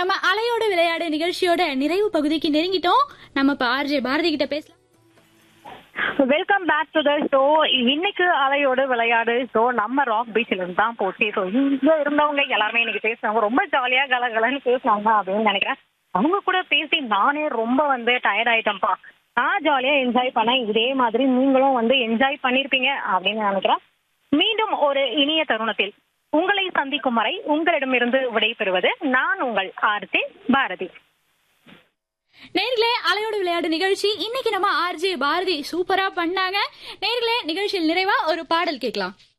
நம்ம அலையோட விளையாடு நிகழ்ச்சியோட நிறைவு பகுதிக்கு நெருங்கிட்டோம் நம்ம இப்ப ஆர்ஜே பாரதி கிட்ட பேசலாம் welcome back to the show இன்னைக்கு அலையோடு விளையாடு ஷோ நம்ம ராக் பீச்ல இருந்து தான் போச்சு ஸோ இங்க இருந்தவங்க எல்லாருமே இன்னைக்கு பேசுனாங்க ரொம்ப ஜாலியா கலகலன்னு பேசுனாங்க அப்படின்னு நினைக்கிறேன் அவங்க கூட பேசி நானே ரொம்ப வந்து டயர்ட் ஆயிட்டேன்ப்பா நான் ஜாலியா என்ஜாய் பண்ணேன் இதே மாதிரி நீங்களும் வந்து என்ஜாய் பண்ணிருப்பீங்க அப்படின்னு நினைக்கிறேன் மீண்டும் ஒரு இனிய தருணத்தில் உங்களை சந்திக்கும் வரை உங்களிடமிருந்து விடைபெறுவது நான் உங்கள் ஆர்த்தி பாரதி நேர்களே அலையோட விளையாடு நிகழ்ச்சி இன்னைக்கு நம்ம ஆர்ஜே பாரதி சூப்பரா பண்ணாங்க நேர்களே நிகழ்ச்சியில் நிறைவா ஒரு பாடல் கேட்கலாம்